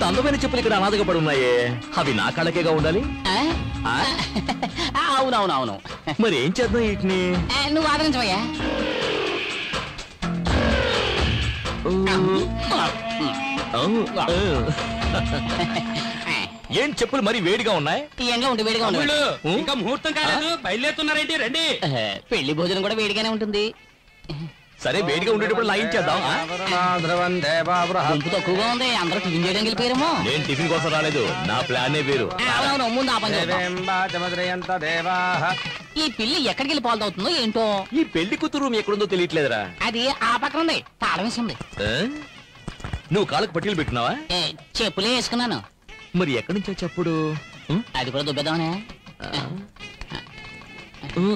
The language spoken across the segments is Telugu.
అందమైన చెప్పులు ఇక్కడ అనాథగా పడి ఉన్నాయే అవి నా కళ్ళకేగా ఉండాలి ఆ? ఆ? ఆ, అవునవునవును మరి ఏం చేద్దాం వీటిని ఆ, నువ్వు ఆదరించవయ్యా ఔ, ఔ. ఏం చెప్పులు మరి వేడిగా ఉన్నాయి ఈ ఎండలో ఉంటే వేడిగా ఉండదు తమ్ముళ్ళు, ఇంకా ముహూర్తం కాలేదు బయలుదేరుతున్నారేంటి రండి పెళ్లి భోజనం కూడా వేడిగానే ఉంటుంది సరే వేడిగా ఉండేటప్పుడు లాయించేద్దాం ఆ? ధ్రువం దేవావృహ గుంపు తక్కువగా ఉంది అందరూ టిఫిన్ చేయడానికి వెళ్ళిపోయారేమో నేను టిఫిన్ కోసం రాలేదు నా ప్లానే వేరు ఆ, అవునవును ముందు ఆ పని చేద్దాం. దేవేంబాచమద్రయంత దేవాః ఈ పిల్లి ఎక్కడికి వెళ్ళి పాలు అవుతుందో ఏంటో ఈ పెళ్లి కూతురు రూమ్ ఎక్కడుందో తెలియట్లేదురా అది ఆ పక్కన ఉంది తాళం వేసి ఉంది ఆ? నువ్వు కాళ్ళకు పట్టీలు పెట్టినావా ఏ, చెప్పులే వేసుకున్నాను మరి ఎక్కడి నుంచో చెప్పుడు ఉం? అది కూడా దుబ్బేద్దామనే ఉం.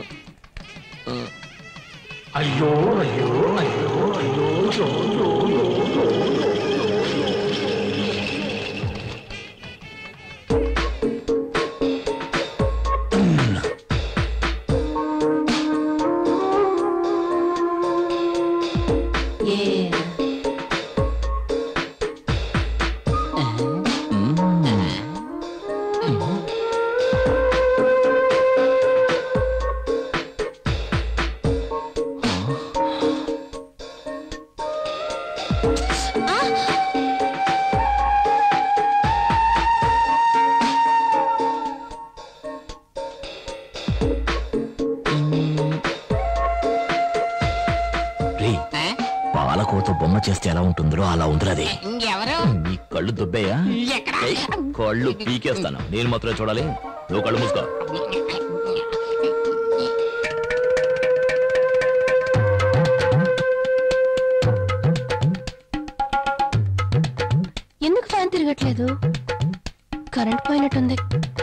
రేయ్, ఆ? పాలకోత బొమ్మ చేస్తే ఎలా ఉంటుందో అలా ఉందిరా అది ఇంకెవరు నీ కళ్ళు దుబ్బయ్యా ఎక్కడ ఏయ్, కళ్ళు పీకేస్తాను నేను మాత్రమే చూడాలి నువ్వు కళ్ళు మూసుకో ఎందుకు ఫ్యాన్ తిరగట్లేదు కరెంట్ పోయినట్టుంది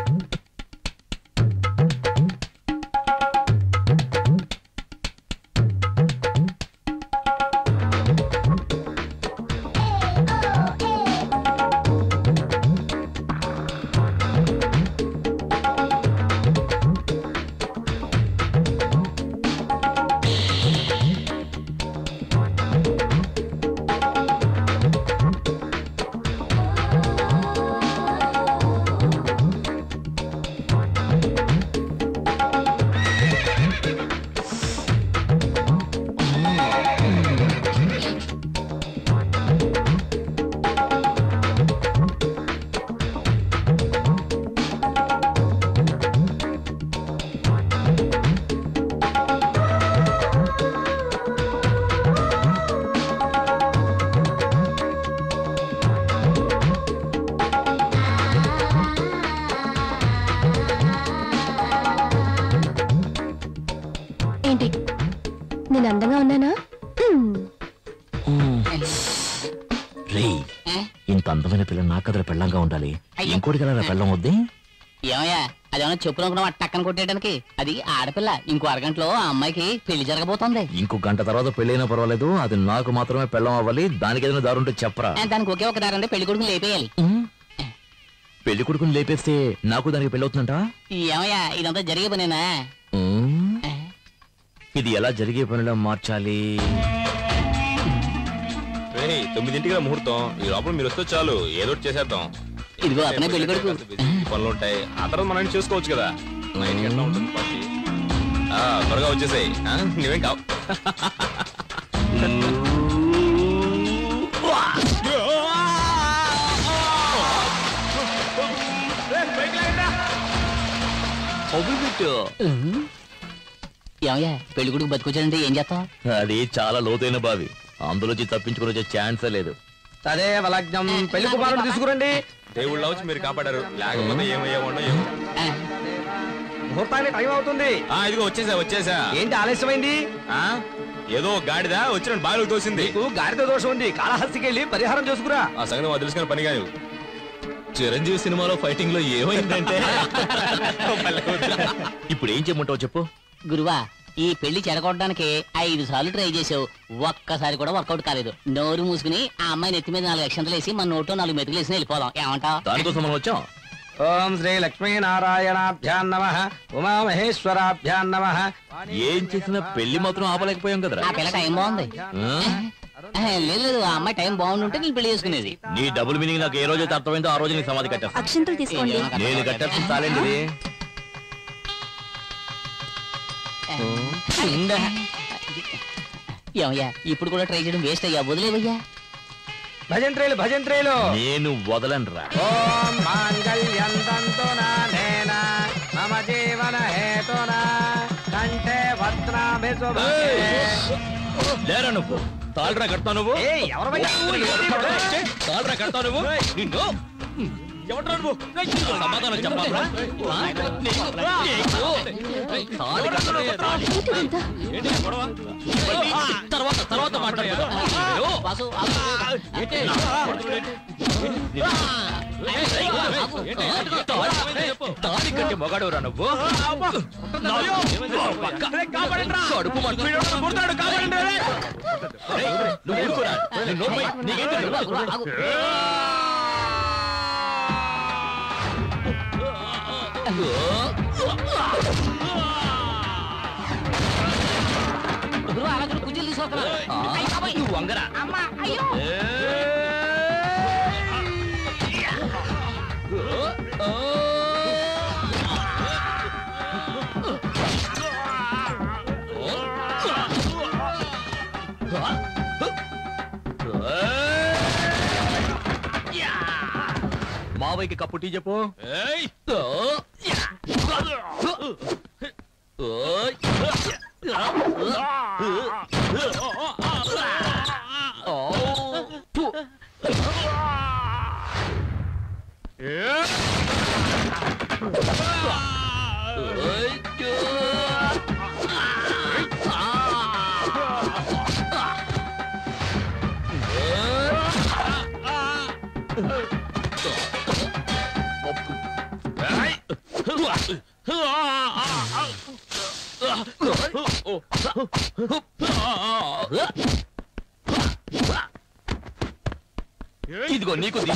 ఏంటి నేను అందంగా ఉన్నానా మ్మ్. రే ఆ? ఇంత అందమైన పిల్ల నా కథల పెళ్ళంగా ఉండాలి అయ్యో. ఇంకోటి కదా పెళ్ళం వద్దే ఏమయ్యా అదేమన్నా చెప్పులు అనుకున్నావా టక్కన కొట్టేయడానికి అది ఆడపిల్ల ఇంకో అరగంటలో ఆ అమ్మాయికి పెళ్లి జరగబోతోంది ఇంకో గంట తర్వాత పెళ్ళైనా పర్వాలేదు అది నాకు మాత్రమే పెళ్ళం అవ్వాలి దానికి ఏదైనా దారుంటే చెప్పరా ఆ, దానికి ఒకే ఒక దారి ఉంది పెళ్లి కొడుకుని లేపేయాలి పెళ్లి కొడుకుని లేపేస్తే నాకు దానికి పెళ్ళవుతుందంట ఏమయ్యా ఇదంతా జరిగే పనేనా ఆ? ఇది ఎలా జరిగే పనిలో మార్చాలి రేయ్, తొమ్మిదింటికి రా ముహూర్తం ఈ లోపల మీరు వస్తే చాలు ఏదో ఒకటి చేసేద్దాం ఇదిగో అతనే పెళ్లి కొడుకు కాస్త busy పనులు ఉంటాయి ఆ తర్వాత మనం అన్ని చేసుకోవచ్చు కదా నైన్ గంటల ఉంటుంది పార్టీ ఆ, త్వరగా వచ్చేసాయి నువ్వేం కావు ఏమయ్యా పెళ్లి కొడుకు బతుకొచ్చాడంటే ఏం చేస్తావు అది చాలా లోతైన బావి అందులోంచి తప్పించుకుని వచ్చే ఛాన్సే లేదు తదేవ లగ్నం పెళ్లి కుమారుడు తీసుకురండి దేవుళ్ళ వచ్చి మీరు కాపాడారు లేకపోతే ఏమయ్యామో ఏమో ముహూర్తానికి టైం అవుతుంది ఆ ఇదిగో వచ్చేసా వచ్చేసా ఏంటి ఆలస్యమైంది ఆ ఏదో గాడిద వచ్చిన బావిలో తోసింది నీకు గాడిద దోషం ఉంది కాళహస్తికి వెళ్ళి పరిహారం చేసుకురా ఆ సంగతి మాకు తెలుసుకుని పని కాదు చిరంజీవి సినిమాలో ఫైటింగ్ లో ఏమైందంటే ఇప్పుడు ఏం చేయమంటావు చెప్పు గురువా ఈ పెళ్లి చెడగొట్టడానికి ఐదు సార్లు ట్రై చేసావు ఒక్కసారి కూడా వర్కౌట్ కాలేదు నోరు మూసుకుని ఆ అమ్మాయి నెత్తి మీద నాలుగు అక్షంతలు వేసి మన నోట్లో నాలుగు మెతుకులు వేసి వెళ్ళిపోదాం ఏమంటావ్ దానికోసం మనం వచ్చాం ఓం శ్రీ లక్ష్మీనారాయణాభ్యాం నమ ఉమామహేశ్వరాభ్యాం నమ ఏం చేసినా పెళ్లి మాత్రం ఆపలేకపోయాం కదరా ఆ పిల్ల టైం బాగుంది ఆ? ఆ, లేదు లేదు ఆ అమ్మాయి టైం బాగుండుంటే నేను పెళ్లి చేసుకునేది నీ డబుల్ మీనింగ్ నాకు ఏ రోజైతే అర్థమైందో ఆ రోజు నీకు సమాధి కట్టేస్తా అక్షంతలు తీసుకోండి నేను కట్టేస్తాను చాలండి ఇది ఏమయ్యా ఇప్పుడు కూడా ట్రై చేయడం వేస్ట్ అయ్యా వదిలేవయ్యా భజంత్రేలు భజంత్రేలు నేను వదలనురా ఓం మాంగళ్యం తంతునా నేన మమ జీవన హేతునా కంఠే భద్రాభి శుభగే. లేరా నువ్వు తాళ్ళరా కడతావు నువ్వు ఏయ్, ఎవరవయ్యా నువ్వు? ఏంటి ఇప్పుడు? తాళ్ళరా కడతావు నువ్వు నిన్ను ఎవడ్రా నువ్వు సమాధానం చెప్పాలా ఆ? నీకు- నీకు తాళి కట్టడం, తాళి. ఏంటిదంతా? ఏంటి ఈ గొడవ? మళ్ళీ తర్వాత తర్వాత మాట్లాడతాను వాసు, ఆగు. తాళి కట్టి మొగాడురా నువ్వు కడుపు మంట. ఏయ్, నువ్వు ఊరుకోరా. నీ నోరు మూయ్. నీకేం తెలియదు? ఆగు, ఆగు. గురువు అలా చూడు కుర్చీలు తీసుకొస్తున్నారు అయ్య బాబోయ్. నువ్వు వంగరా అమ్మా అయ్యో మావయ్యకి కప్పు టీ చెప్పు ఇదిగో నీకు ది-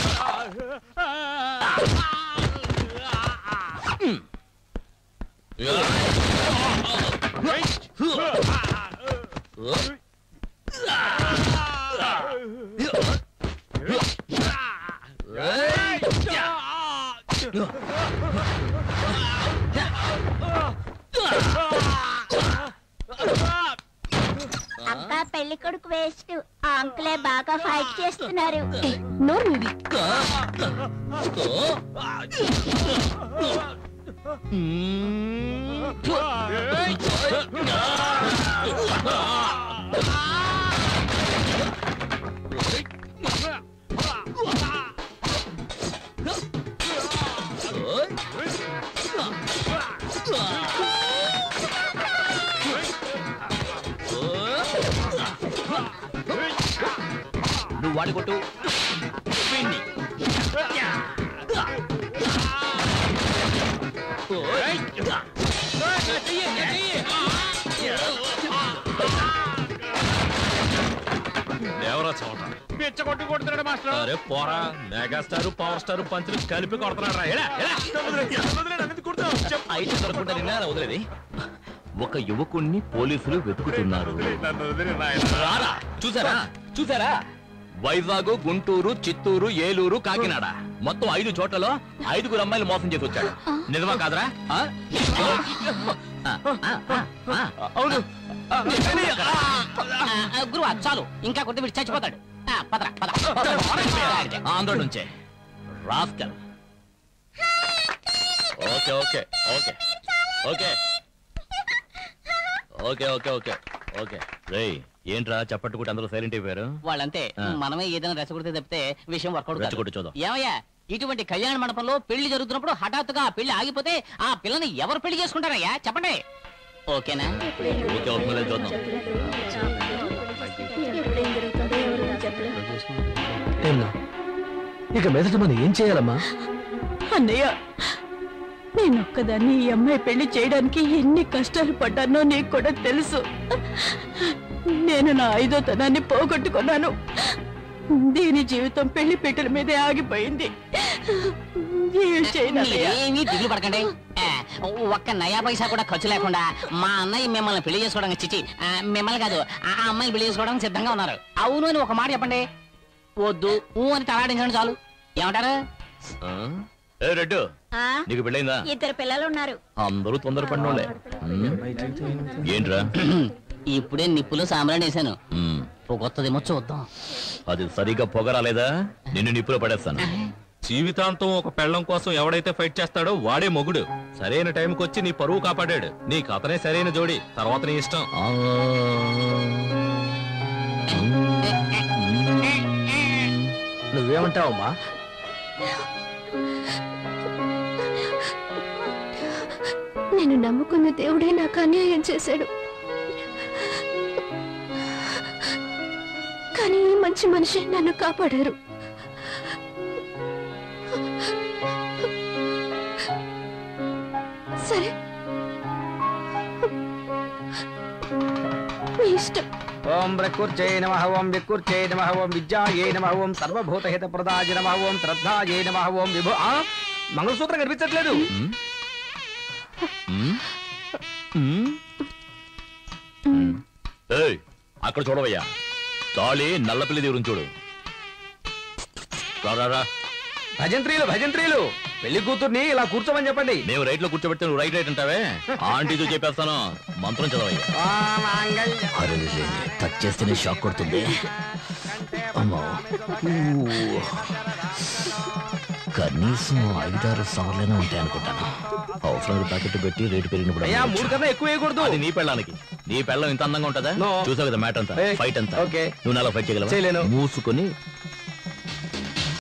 అక్క పెళ్లి కొడుకు వేస్ట్ ఆ అంకులే బాగా ఫైట్ చేస్తున్నారు ఏయ్, నోరు మూవి నువ్వు వాడి కొట్టు వీణ్ణి. ఎవరో చోట పిచ్చ కొట్టి కొడుతున్నాడు మాస్టర్ అరే పోరా మెగాస్టార్ పవర్ స్టార్ పంచులు కలిపి కొడుతున్నాడు రా ఎడా, ఎడా. అయితే దొరకకుండా నిన్న వదిలేది ఒక యువకుణ్ణి పోలీసులు వెతుకుతున్నారు రారా చూసారా చూసారా వైజాగ్ గుంటూరు చిత్తూరు ఏలూరు కాకినాడ మొత్తం ఐదు చోట్లలో ఐదుగురు అమ్మాయిలు మోసం చేసి వచ్చాడు నిజమా కాదరా ఆ? ఆ, ఆ, ఆ, ఆ. అవును ఆ, ఆ, గురువు అది చాలు ఇంకా కొద్ది వీడు చచ్చిపోతాడు ఆ, పదరా పద ఆంధ్ర నుంచే rascal okay okay okay okay okay okay okay okay రేయ్ ఏంట్రా చప్పట్టుకుంటే అందరూ సైలెంట్ అయిపోయారు వాళ్ళంతే ఆ. మనమే ఏదైనా రెచ్చగొడితే తప్పితే విషయం వర్కౌట్ రెచ్చగొట్టు చూద్దాం. ఏమయ్యా ఇటువంటి కళ్యాణ మండపంలో పెళ్లి జరుగుతున్నప్పుడు హఠాత్తుగా ఆ పెళ్లి ఆగిపోతే ఆ పిల్లని ఎవరు పెళ్లి చేసుకుంటారయ్యా చెప్పండి ఓకేనా ఓకే ఒక మళ్ళీ చూద్దాం ఎప్పుడేం జరుగుతుందో ఎవరికి చెప్పలేదు ఏమ్మా ఇక మీదట మనం ఏం చేయాలమ్మా అన్నయ్య నేనొక్కదాన్ని ఈ అమ్మాయి పెళ్లి చేయడానికి ఎన్ని కష్టాలు పడ్డానో నీకు కూడా తెలుసు నేను నా ఐదో తనాన్ని పోగొట్టుకున్నాను దీని జీవితం పెళ్లి పెట్టెల మీదే ఆగిపోయింది ఏం చేయను అన్నయ్య. ఏమీ దిగులు పడకండి ఆ, ఒక్క నయా పైసా కూడా ఖర్చు లేకుండా మా అన్నయ్య మిమ్మల్ని పెళ్లి చేసుకోవడానికి చిచి ఆ, మిమ్మల్ని కాదు ఆ ఆ అమ్మాయిని పెళ్లి చేసుకోవడానికి సిద్ధంగా ఉన్నారు అవును అని ఒక మాట చెప్పండి వద్దు ఊ అని తలాడించండి చాలు ఏమంటారు ఆ? ఏ రెడ్డు ఆ, నీకు పెళ్ళైందా ఇద్దరు పిల్లలు ఉన్నారు అందరూ తొందరపడినోళ్ళే ఉమ్. ఏంట్రా ఇప్పుడే నిప్పులు సాంబ్రాన్ని వేసాను ఉమ్. కొత్తదేమో చూద్దాం అది సరిగా పొగరాలేదా నిన్ను నిప్పులో పడేస్తాను జీవితాంతం ఒక పెళ్ళం కోసం ఎవడైతే ఫైట్ చేస్తాడో వాడే మొగుడు సరైన టైంకి వచ్చి నీ పరువు కాపాడాడు నీకు అతనే సరైన జోడి తర్వాత నీ ఇష్టం ఆ. నువ్వేమంటావమ్మా నేను నమ్ముకున్న దేవుడే నాకు అన్యాయం చేశాడు కానీ ఈ మంచి మనిషి నన్ను కాపాడారు సరే మీ ఇష్టం ఓం ప్రకృర్చై నమ ఓం వికృర్చై నమ ఓం విద్యాయై నమ ఓం సర్వభూతహిత ప్రదాయ నమ ఓం శ్రద్ధాయై నమ ఓం విభు ఆ మంగళసూత్రం కనిపించట్లేదు ఉమ్. ఉమ్. ఉమ్. ఉమ్. ఏయ్ అక్కడ చూడవయ్యా తాళి నల్లపిల్లి దేవుని చూడు రా, రా రా భజంత్రీలు భజంత్రీలు పెళ్లి కూతుర్ని ఇలా కూర్చోమని చెప్పండి మేము రైట్ లో కూర్చోబెడితే నువ్వు రైట్ రైట్ అంటావే ఆంటీతో చెప్పేస్తాను మంత్రం చదవయ్యా ఓం మాంగళ్య అరే టచ్ చేస్తేనే షాక్ కొడుతుంది అమ్మా ఊ. కనీసం ఐదారు సార్లైనా ఉంటాయి అనుకుంటాను అవసరం ప్యాకెట్ పెట్టి రేటు పెరిగినప్పుడు అయ్యా అమ్మవచ్చు. మూడు కన్నా ఎక్కువ వేయకూడదు అది నీ పెళ్ళానికి నీ పెళ్ళం ఇంత అందంగా ఉంటుందా No. చూసావు కదా మ్యాటర్ అంతా Hey. ఫైట్ అంతా Okay. నువ్వు నాలో ఫైట్ చేయగలవా చేయలేను. మూసుకొని